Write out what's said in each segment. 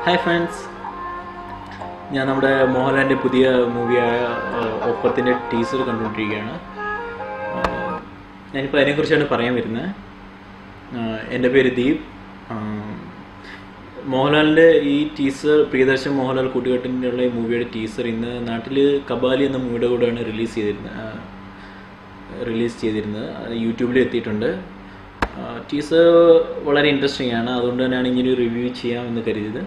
hi friends ഞാൻ നമ്മുടെ മോഹൻലാലിൻ്റെ പുതിയ മൂവിയായ ഒപ്പത്തിൻ്റെ ടീസർ കണ്ടുകൊണ്ടിരിക്കുകയാണ് ആഹ് ഞാനിപ്പോൾ അതിനെക്കുറിച്ചാണ് പറയാൻ വരുന്നത് ആഹ് എൻ്റെ പേര് ദീപ് ആഹ് മോഹൻലാലിൻ്റെ ഈ ടീസർ പ്രിയദർശൻ മോഹൻലാൽ കൂട്ടുകെട്ടിനുള്ള ഈ മൂവിയുടെ ടീസർ ഇന്ന് നാട്ടിൽ കബാലി എന്ന മൂവിയുടെ കൂടെയാണ് റിലീസ് ചെയ്തിരുന്നത് ആഹ് റിലീസ് ചെയ്തിരുന്നത് അത് യൂട്യൂബിൽ എത്തിയിട്ടുണ്ട് ടീസർ വളരെ ഇൻട്രസ്റ്റിംഗ് ആണ് അതുകൊണ്ട് തന്നെയാണ് ഇങ്ങനെ ഒരു റിവ്യൂ ചെയ്യാമെന്ന് കരുതിയത്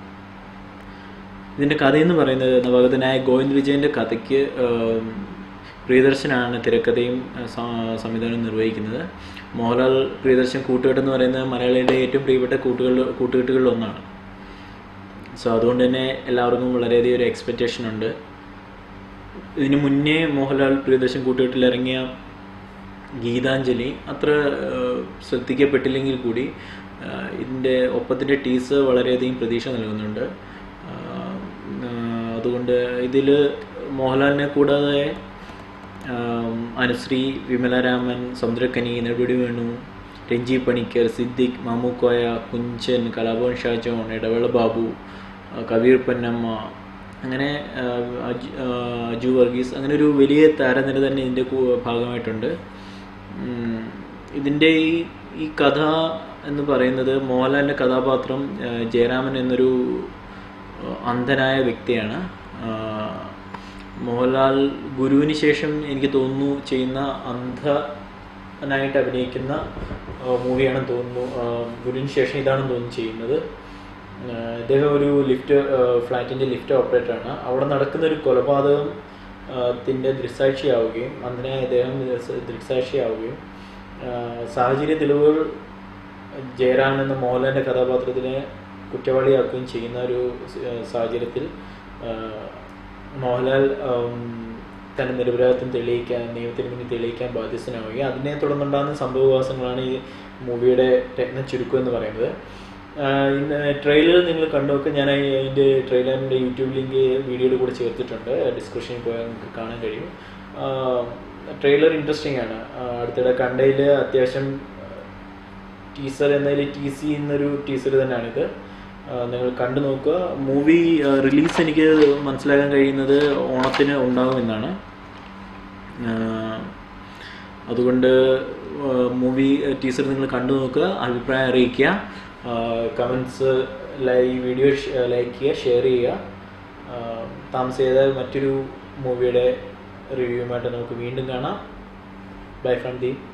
ഇതിൻ്റെ കഥയെന്ന് പറയുന്നത് നവഗതനായ ഗോവിന്ദ് വിജയൻ്റെ കഥയ്ക്ക് ആം, പ്രിയദർശനാണ് തിരക്കഥയും ആ, സ- സംവിധാനവും നിർവഹിക്കുന്നത് മോഹൻലാൽ പ്രിയദർശൻ കൂട്ടുകെട്ട് എന്ന് പറയുന്നത് മലയാളിയുടെ ഏറ്റവും പ്രിയപ്പെട്ട കൂട്ടുകൾ കൂട്ടുകെട്ടുകളിൽ ഒന്നാണ് സോ അതുകൊണ്ട് തന്നെ എല്ലാവർക്കും വളരെയധികം ഒരു എക്സ്പെക്റ്റേഷൻ ഉണ്ട് ഇതിന് മുന്നേ മോഹൻലാൽ പ്രിയദർശൻ കൂട്ടുകെട്ടിൽ ഇറങ്ങിയ ഗീതാഞ്ജലി അത്ര ഏഹ്, ശ്രദ്ധിക്കപ്പെട്ടില്ലെങ്കിൽ കൂടി ഏഹ്, ഇതിൻ്റെ ഒപ്പത്തിൻ്റെ ടീസർ വളരെയധികം പ്രതീക്ഷ നൽകുന്നുണ്ട് ആഹ്, ആഹ്, അതുകൊണ്ട് ഇതിൽ മോഹൻലാലിനെ കൂടാതെ ആം, അനുശ്രീ വിമലരാമൻ സമുദ്രക്കനി നെടുപടി വേണു രഞ്ജി പണിക്കർ സിദ്ദിഖ് മാമുക്കോയ കുഞ്ചൻ കലാഭവൻ ഷാജോൺ ഇടവേള ബാബു ആ, കബീർ പൊന്നമ്മ അങ്ങനെ ആ, അജു- ആ, അജു വർഗീസ് അങ്ങനെ ഒരു വലിയ താരനിര തന്നെ ഇതിൻ്റെ കൂ- ഭാഗമായിട്ടുണ്ട് ഉം, ഇതിൻ്റെ ഈ ഈ കഥ എന്ന് പറയുന്നത് മോഹൻലാലിൻ്റെ കഥാപാത്രം ആ, ജയരാമൻ എന്നൊരു ആ, അന്ധനായ വ്യക്തിയാണ് ആ, മോഹൻലാൽ ഗുരുവിന് ശേഷം എനിക്ക് തോന്നുന്നു ചെയ്യുന്ന അന്ധനായിട്ട് അഭിനയിക്കുന്ന മൂവിയാണെന്ന് തോന്നുന്നു ആ, ഗുരുവിന് ശേഷം ഇതാണെന്ന് തോന്നുന്നു ചെയ്യുന്നത് ആ, ഇദ്ദേഹം ഒരു ലിഫ്റ്റ് ഫ്ലാറ്റിൻ്റെ ലിഫ്റ്റ് ഓപ്പറേറ്ററാണ് അവിടെ നടക്കുന്ന ഒരു കൊലപാതകം ആ, ത്തിൻ്റെ ദൃക്സാക്ഷിയാവുകയും അന്ധനായ അദ്ദേഹം ദൃക്സ- ദൃക്സാക്ഷിയാവുകയും ആ, സാഹചര്യ തെളിവുകൾ ജയറാം എന്ന മോഹൻലാലിൻ്റെ കഥാപാത്രത്തിനെ കുറ്റവാളിയാക്കുകയും ചെയ്യുന്ന ഒരു സ- സാഹചര്യത്തിൽ ആ, മോഹൻലാൽ ആം, തൻ്റെ നിരപരാധിത്വം തെളിയിക്കാൻ നിയമത്തിന് മുന്നിൽ തെളിയിക്കാൻ ബാധ്യസ്ഥനാവുകയും അതിനെ തുടർന്നുണ്ടാകുന്ന സംഭവവികാസങ്ങളാണ് ഈ മൂവിയുടെ രത്ന ചുരുക്കം എന്ന് പറയുന്നത് ആഹ് ഇന്ന് ട്രെയിലർ നിങ്ങൾ കണ്ടു നോക്കുക ഞാൻ ഈ- അതിൻ്റെ ട്രെയിലറിൻ്റെ യൂട്യൂബ് ലിങ്ക് വീഡിയോയുടെ കൂടെ ചേർത്തിട്ടുണ്ട് ഡിസ്ക്രിപ്ഷനിൽ പോയാൽ നിങ്ങൾക്ക് കാണാൻ കഴിയും ട്രെയിലർ ഇൻട്രസ്റ്റിംഗ് ആണ് ആഹ് അടുത്തിടെ കണ്ടതിൽ അത്യാവശ്യം ടീസർ എന്നതിൽ ടി സി എന്നൊരു ടീസർ തന്നെയാണിത് ആഹ് നിങ്ങൾ കണ്ടു നോക്കുക മൂവി റിലീസ് എനിക്ക് മനസ്സിലാക്കാൻ കഴിയുന്നത് ഓണത്തിന് ഉണ്ടാകുമെന്നാണ് ആഹ് അതുകൊണ്ട് മൂവി ടീസർ നിങ്ങൾ കണ്ടു നോക്കുക അഭിപ്രായം അറിയിക്കുക കമൻസ് ലൈ വീഡിയോ ലൈക്ക് ചെയ്യുക ഷെയർ ചെയ്യുക ആഹ് താമസിയാതെ മറ്റൊരു മൂവിയുടെ റിവ്യൂമായിട്ട് നമുക്ക് വീണ്ടും കാണാം ബൈ ഫ്രം ദീപ്